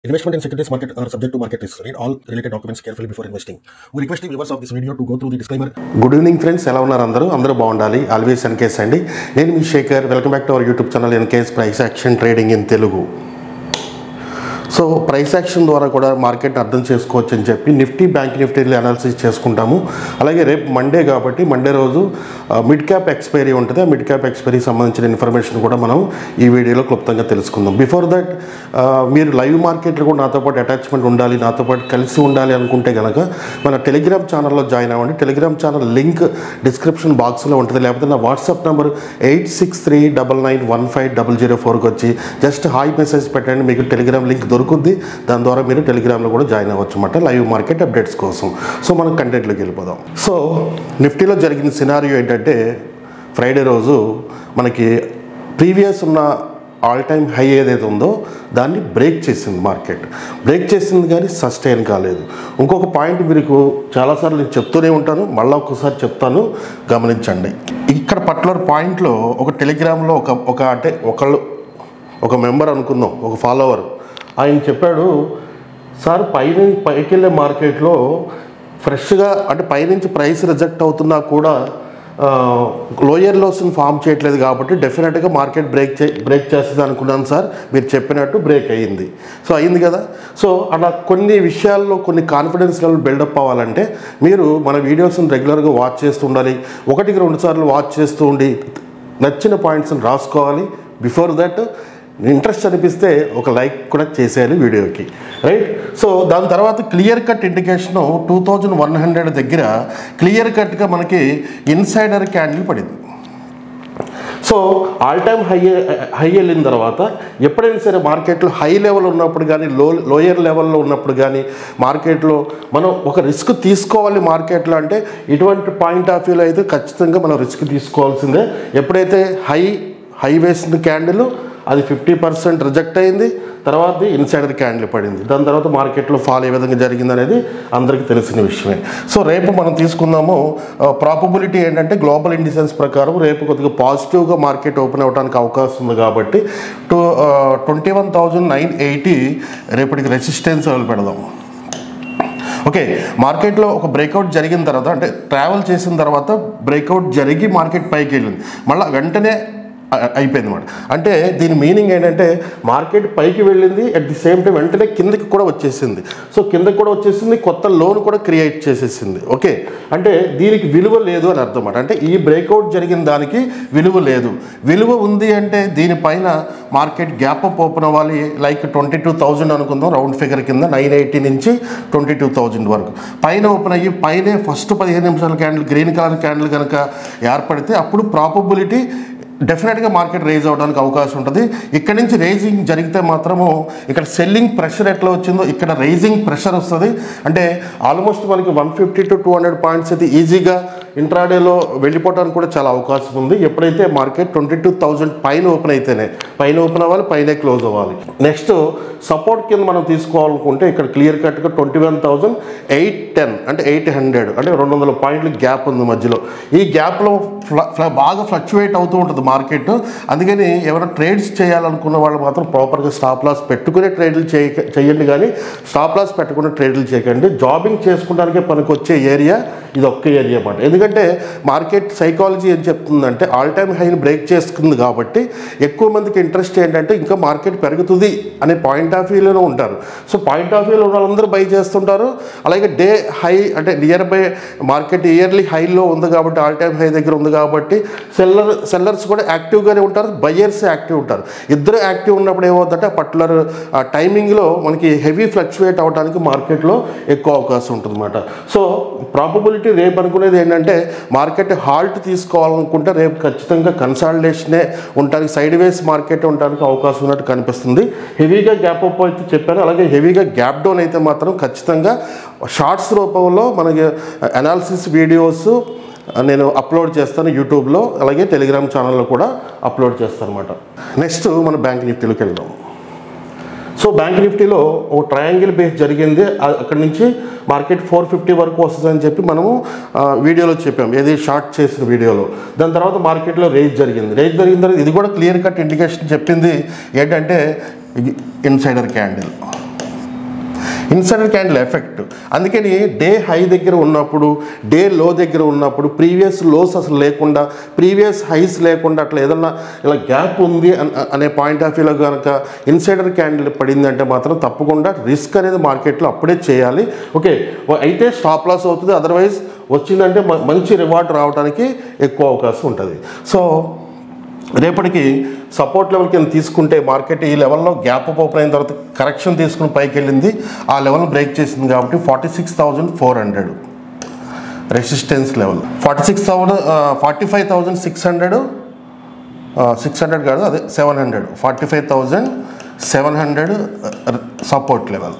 Investment in securities market are subject to market risks. Read all related documents carefully before investing. We request the viewers of this video to go through the disclaimer. Good evening friends ఎలా ఉన్నారు అందరూ అందరూ బాగుండాలి always NKS అండి నేను మీ Shekhar welcome back to our YouTube channel NKS price action trading in Telugu so price action ద్వారా కూడా మార్కెట్ అర్థం చేసుకోవచ్చు అని చెప్పి నిఫ్టీ బ్యాంక్ నిఫ్టీలు అనాలిసిస్ చేసుకుంటాము అలాగే రేపు మండే కాబట్టి మండే రోజు మిడ్ క్యాప్ ఎక్స్పైరీ ఉంటుంది ఆ మిడ్ క్యాప్ ఎక్స్పైరీ సంబంధించిన ఇన్ఫర్మేషన్ కూడా మనం ఈ వీడియోలో క్లుప్తంగా తెలుసుకుందాం బిఫోర్ దట్ మీరు లైవ్ మార్కెట్లో కూడా నాతో పాటు అటాచ్మెంట్ ఉండాలి నాతో పాటు కలిసి ఉండాలి అనుకుంటే కనుక మన టెలిగ్రామ్ ఛానల్లో జాయిన్ అవ్వండి టెలిగ్రామ్ ఛానల్ లింక్ డిస్క్రిప్షన్ బాక్స్లో ఉంటుంది లేకపోతే నా WhatsApp number eight six three double nine one five double zero ఫోర్కి వచ్చి జస్ట్ హాయ్ మెసేజ్ పెట్టండి మీకు టెలిగ్రామ్ లింక్ దొరుకుద్ది దాని ద్వారా మీరు టెలిగ్రామ్లో కూడా జాయిన్ అవ్వచ్చు అనమాట లైవ్ మార్కెట్ అప్డేట్స్ కోసం సో మనం కంటెంట్లోకి వెళ్ళిపోదాం సో నిఫ్టీలో జరిగిన సినారియో ఏంటంటే ఫ్రైడే రోజు మనకి ప్రీవియస్ ఉన్న ఆల్ టైమ్ హై ఏదైతే ఉందో దాన్ని బ్రేక్ చేసింది మార్కెట్ బ్రేక్ చేసింది కానీ సస్టైన్ కాలేదు ఇంకొక పాయింట్ మీకు చాలాసార్లు నేను చెప్తూనే ఉంటాను మళ్ళీ ఒక్కసారి చెప్తాను గమనించండి ఇక్కడ పర్టికులర్ పాయింట్లో ఒక టెలిగ్రామ్లో ఒక ఒక అంటే ఒకళ్ళు ఒక మెంబర్ అనుకుందాం ఒక ఫాలోవర్ ఆయన చెప్పాడు సార్ పైన పైకి వెళ్ళే మార్కెట్లో ఫ్రెష్గా అంటే పైనుంచి ప్రైస్ రిజెక్ట్ అవుతున్నా కూడా లోయర్ లోస్ని ఫామ్ చేయట్లేదు కాబట్టి డెఫినెట్గా మార్కెట్ బ్రేక్ చే బ్రేక్ చేస్తుంది అనుకున్నాను సార్ మీరు చెప్పినట్టు బ్రేక్ అయ్యింది సో అయింది కదా సో అలా కొన్ని విషయాల్లో కొన్ని కాన్ఫిడెన్స్ లెవెల్ బిల్డప్ అవ్వాలంటే మీరు మన వీడియోస్ని రెగ్యులర్గా వాచ్ చేస్తూ ఉండాలి ఒకటికి రెండు సార్లు వాచ్ చేస్తూ ఉండి నచ్చిన పాయింట్స్ని రాసుకోవాలి బిఫోర్ దట్ ఇంట్రెస్ట్ అనిపిస్తే ఒక లైక్ కూడా చేసేయాలి వీడియోకి రైట్ సో దాని తర్వాత clear cut indication two thousand one hundred దగ్గర క్లియర్ కట్గా మనకి ఇన్సైడర్ క్యాండిల్ పడింది so all time high high వెళ్ళిన తర్వాత ఎప్పుడైనా సరే మార్కెట్లో హై లెవెల్ ఉన్నప్పుడు కానీ లో లోయర్ లెవెల్లో ఉన్నప్పుడు కానీ మార్కెట్లో మనం ఒక రిస్క్ తీసుకోవాలి మార్కెట్లో అంటే ఇటువంటి పాయింట్ ఆఫ్ వ్యూలో అయితే ఖచ్చితంగా మనం రిస్క్ తీసుకోవాల్సిందే ఎప్పుడైతే హై హై వేసిన క్యాండిల్ అది ఫిఫ్టీ పర్సెంట్ రిజెక్ట్ అయింది తర్వాత ఇన్సైడర్ క్యాండిల్ పడింది దాని తర్వాత మార్కెట్లో ఫాల్ ఏ విధంగా జరిగింది అనేది అందరికీ తెలిసిన విషయమే సో రేపు మనం తీసుకుందాము ప్రాపబిలిటీ ఏంటంటే గ్లోబల్ ఇండిసెన్స్ ప్రకారం రేపు కొద్దిగా పాజిటివ్గా మార్కెట్ ఓపెన్ అవ్వడానికి అవకాశం ఉంది కాబట్టి two twenty one thousand nine eighty రేపటికి రెసిస్టెన్స్ లెవెల్ పెడదాం ఓకే మార్కెట్లో ఒక బ్రేక్అవుట్ జరిగిన తర్వాత అంటే ట్రావెల్ చేసిన తర్వాత బ్రేక్అవుట్ జరిగి మార్కెట్ పైకి వెళ్ళింది మళ్ళీ వెంటనే అయిపోయింది అనమాట అంటే దీని మీనింగ్ ఏంటంటే మార్కెట్ పైకి వెళ్ళింది అట్ ది సేమ్ టైం వెంటనే కిందకి కూడా వచ్చేసింది సో కిందకి కూడా వచ్చేసింది కొత్త లోన్ కూడా క్రియేట్ చేసేసింది ఓకే అంటే దీనికి విలువ లేదు అని అర్థం అన్నమాట అంటే ఈ బ్రేక్అవుట్ జరిగిన దానికి విలువ లేదు విలువ ఉంది అంటే దీనిపైన మార్కెట్ గ్యాప్ అప్ ఓపెన్ అవ్వాలి లైక్ ట్వంటీ టూ థౌజండ్ అనుకుందాం రౌండ్ ఫిగర్ కింద నైన్ ఎయిటీ నుంచి ట్వంటీ టూ థౌజండ్ వరకు పైన ఓపెన్ అయ్యి పైనే ఫస్ట్ పదిహేను నిమిషాల క్యాండిల్ గ్రీన్ కలర్ క్యాండిల్ కనుక ఏర్పడితే అప్పుడు ప్రాపబిలిటీ డెఫినెట్గా మార్కెట్ రేజ్ అవడానికి అవకాశం ఉంటుంది ఇక్కడ నుంచి రేజింగ్ జరిగితే మాత్రము ఇక్కడ సెల్లింగ్ ప్రెషర్ ఎట్లా వచ్చిందో ఇక్కడ రైజింగ్ ప్రెషర్ వస్తుంది అంటే ఆల్మోస్ట్ మనకి one fifty to two hundred points అయితే ఈజీగా ఇంట్రాడేలో వెళ్ళిపోవడానికి కూడా చాలా అవకాశం ఉంది ఎప్పుడైతే మార్కెట్ ట్వంటీ టూ థౌజండ్ పైన ఓపెన్ అయితేనే పైన ఓపెన్ అవ్వాలి పైనే క్లోజ్ అవ్వాలి నెక్స్ట్ సపోర్ట్ కింద మనం తీసుకోవాలనుకుంటే ఇక్కడ క్లియర్ కట్గా twenty one thousand eight ten అంటే ఎయిట్ హండ్రెడ్ అంటే రెండు వందల పాయింట్లు గ్యాప్ ఉంది మధ్యలో ఈ గ్యాప్లో బాగా ఫ్లక్చువేట్ అవుతూ ఉంటుంది మార్కెట్ అందుకని ఎవరైనా ట్రేడ్స్ చేయాలనుకున్న వాళ్ళు మాత్రం ప్రాపర్గా స్టాప్ లాస్ పెట్టుకునే ట్రేడ్లు చేయ చేయండి కానీ స్టాప్ లాస్ పెట్టకుండా ట్రేడ్లు చేయకండి జాబింగ్ చేసుకోవడానికే పనికి వచ్చే ఏరియా ఇది ఒక్క ఏరియా అన్నమాట ఎందుకంటే మార్కెట్ సైకాలజీ ఏం చెప్తుందంటే ఆల్ టైమ్ హైని బ్రేక్ చేసుకుంది కాబట్టి ఎక్కువ మందికి ఇంట్రెస్ట్ ఏంటంటే ఇంకా మార్కెట్ పెరుగుతుంది అనే పాయింట్ ఆఫ్ వ్యూలోనే ఉంటారు సో పాయింట్ ఆఫ్ వ్యూలో వాళ్ళందరూ బై చేస్తుంటారు అలాగే డే హై అంటే నియర్ బై మార్కెట్ ఇయర్లీ హైలో ఉంది కాబట్టి ఆల్ టైమ్ హై దగ్గర ఉంది కాబట్టి సెల్లర్ సెల్లర్స్ కూడా యాక్టివ్గానే ఉంటారు బయ్యర్స్ యాక్టివ్ ఉంటారు ఇద్దరు యాక్టివ్ ఉన్నప్పుడు ఏమవుతుందంటే ఆ పర్టికులర్ ఆ టైమింగ్లో మనకి హెవీ ఫ్లక్చువేట్ అవడానికి మార్కెట్లో ఎక్కువ అవకాశం ఉంటుంది అనమాట సో ప్రాబబిలిటీ రేపు అనుకునేది ఏంటంటే మార్కెట్ హాల్ట్ తీసుకోవాలనుకుంటే రేపు ఖచ్చితంగా కన్సాలిడేషనే ఉండడానికి సైడ్ వేస్ మార్కెట్ ఉండడానికి అవకాశం ఉన్నట్టు కనిపిస్తుంది హెవీగా గ్యాప్ అప్ అయితే చెప్పాను అలాగే హెవీగా గ్యాప్ డౌన్ అయితే మాత్రం ఖచ్చితంగా షార్ట్స్ రూపంలో మనకి అనాలిసిస్ వీడియోస్ నేను అప్లోడ్ చేస్తాను యూట్యూబ్లో అలాగే టెలిగ్రామ్ ఛానల్లో కూడా అప్లోడ్ చేస్తాను అనమాట నెక్స్ట్ మన బ్యాంక్ నిఫ్టీలోకి వెళ్దాం సో బ్యాంక్ నిఫ్టీలో ఒక ట్రయాంగిల్ బేస్ జరిగింది అ- అక్కడి నుంచి మార్కెట్ ఫోర్ ఫిఫ్టీ వరకు వస్తుందని చెప్పి మనము ఆ, వీడియోలో చెప్పాం ఏది షార్ట్ చేసిన వీడియోలో దాని తర్వాత మార్కెట్లో రేజ్ జరిగింది రేజ్ జరిగిన తర్వాత ఇది కూడా క్లియర్ కట్ ఇండికేషన్ చెప్పింది ఏంటంటే insider candle insider candle effect అందుకని డే హై దగ్గర ఉన్నప్పుడు డే లో దగ్గర ఉన్నప్పుడు ప్రీవియస్ లోస్ అసలు లేకుండా ప్రీవియస్ హైస్ లేకుండా అట్లా ఏదన్నా ఇలా గ్యాప్ ఉంది అన్- అనే పాయింట్ ఆఫ్ వ్యూలో కనుక ఇన్సైడర్ క్యాండిల్ పడిందంటే మాత్రం తప్పకుండా రిస్క్ అనేది మార్కెట్లో అప్పుడే చేయాలి ఓకే అయితే స్టాప్ లాస్ అవుతుంది అదర్వైజ్ వచ్చిందంటే మ- మంచి రివార్డ్ రావడానికి ఎక్కువ అవకాశం ఉంటుంది సో రేపటికి సపోర్ట్ లెవెల్ కింద తీసుకుంటే మార్కెట్ ఈ లెవెల్లో గ్యాప్ ఓపెన్ అయిన తర్వాత కరెక్షన్ తీసుకుని పైకి వెళ్ళింది ఆ లెవెల్ బ్రేక్ చేసింది కాబట్టి forty six thousand four hundred resistance level forty six thousand forty five thousand six hundred six hundred కాదు అదే seven hundred forty five thousand seven hundred support level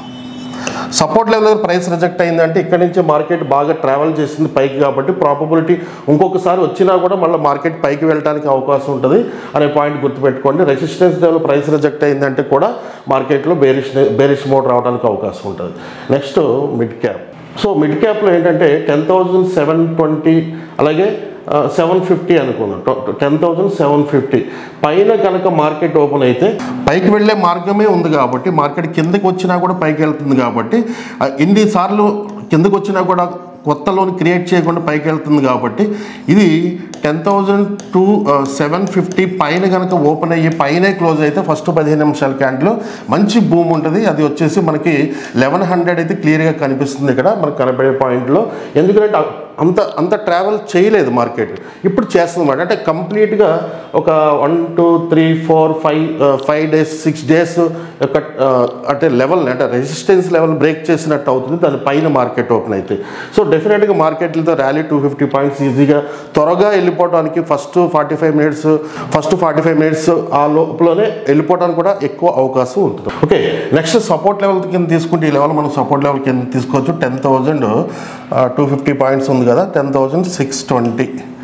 support level price reject అయిందంటే ఇక్కడ నుంచి market బాగా travel చేసింది పైకి కాబట్టి probability ఇంకొకసారి వచ్చినా కూడా మళ్ళీ మార్కెట్ పైకి వెళ్ళడానికి అవకాశం ఉంటుంది అనే పాయింట్ గుర్తుపెట్టుకోండి రెసిస్టెన్స్ లెవెల్ ప్రైస్ రిజెక్ట్ అయిందంటే కూడా మార్కెట్లో బేరిష్ బేరిష్ మోడ్ రావడానికి అవకాశం ఉంటుంది next mid cap so mid క్యాప్లో ఏంటంటే టెన్ థౌజండ్ సెవెన్ ట్వంటీ అలాగే సెవెన్ ఫిఫ్టీ అనుకుందాం టెన్ థౌజండ్ సెవెన్ ఫిఫ్టీ పైన కనుక మార్కెట్ ఓపెన్ అయితే పైకి వెళ్ళే మార్గమే ఉంది కాబట్టి మార్కెట్ కిందకి వచ్చినా కూడా పైకి వెళ్తుంది కాబట్టి ఆ, ఇన్నిసార్లు కిందకి వచ్చినా కూడా కొత్త లోన్ క్రియేట్ చేయకుండా పైకి వెళ్తుంది కాబట్టి ఇది ten thousand two seven fifty పైన కనుక ఓపెన్ అయ్యి పైనే క్లోజ్ అయితే ఫస్ట్ పదిహేను నిమిషాల క్యాండిల్ మంచి భూమి ఉంటుంది అది వచ్చేసి మనకి లెవెన్ హండ్రెడ్ అయితే క్లియర్గా కనిపిస్తుంది ఇక్కడ మనకు కనబడే పాయింట్లో ఎందుకంటే అ- అంత అంత ట్రావెల్ చేయలేదు మార్కెట్ ఇప్పుడు చేస్తుంది అన్నమాట అంటే కంప్లీట్గా ఒక one two three four five five days six days యొక్క ఆ, అంటే లెవెల్ అంటే రెసిస్టెన్స్ లెవెల్ బ్రేక్ చేసినట్టు అవుతుంది దాని పైన మార్కెట్ ఓపెన్ అయితే సో డెఫినెట్గా మార్కెట్లతో ర్యాలీ టూ ఫిఫ్టీ పాయింట్స్ ఈజీగా త్వరగా వెళ్ళిపోవడానికి first forty five minutes first forty five minutes ఆ లోపలనే వెళ్ళిపోవడానికి కూడా ఎక్కువ అవకాశం ఉంటుంది ఓకే నెక్స్ట్ సపోర్ట్ లెవెల్ కింద తీసుకుంటే ఈ లెవెల్ మనం సపోర్ట్ లెవెల్ కింద తీసుకోవచ్చు ten thousand two fifty points ఉంది కదా ten thousand six twenty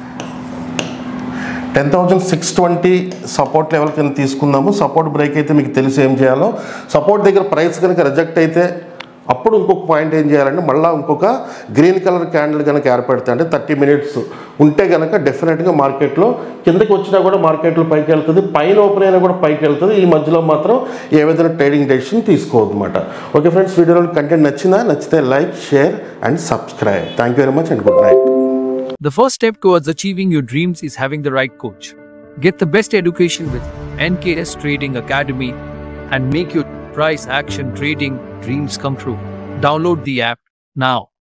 ten thousand six twenty support level కింద తీసుకుందాము సపోర్ట్ బ్రేక్ అయితే మీకు తెలిసి ఏం చేయాలో సపోర్ట్ దగ్గర ప్రైస్ కనుక రిజెక్ట్ అయితే అప్పుడు ఇంకొక పాయింట్ ఏం చేయాలంటే మళ్ళీ ఇంకొక గ్రీన్ కలర్ క్యాండిల్ కనుక ఏర్పడితే అంటే థర్టీ మినిట్స్ ఉంటే కనుక డెఫినెట్గా మార్కెట్లో కిందకి వచ్చినా కూడా మార్కెట్లో పైకి వెళ్తుంది పైన ఓపెన్ అయినా కూడా పైకి వెళ్తుంది ఈ మధ్యలో మాత్రం ఏ విధంగా ట్రేడింగ్ డెసిషన్ తీసుకోవద్దు అనమాట ఓకే ఫ్రెండ్స్ వీడియోలో కంటెంట్ నచ్చిందా నచ్చితే like share and subscribe thank you very much and good night The first step towards achieving your dreams is having the right coach. Get the best education with NKS Trading Academy and make your price action trading dreams come true. Download the app now.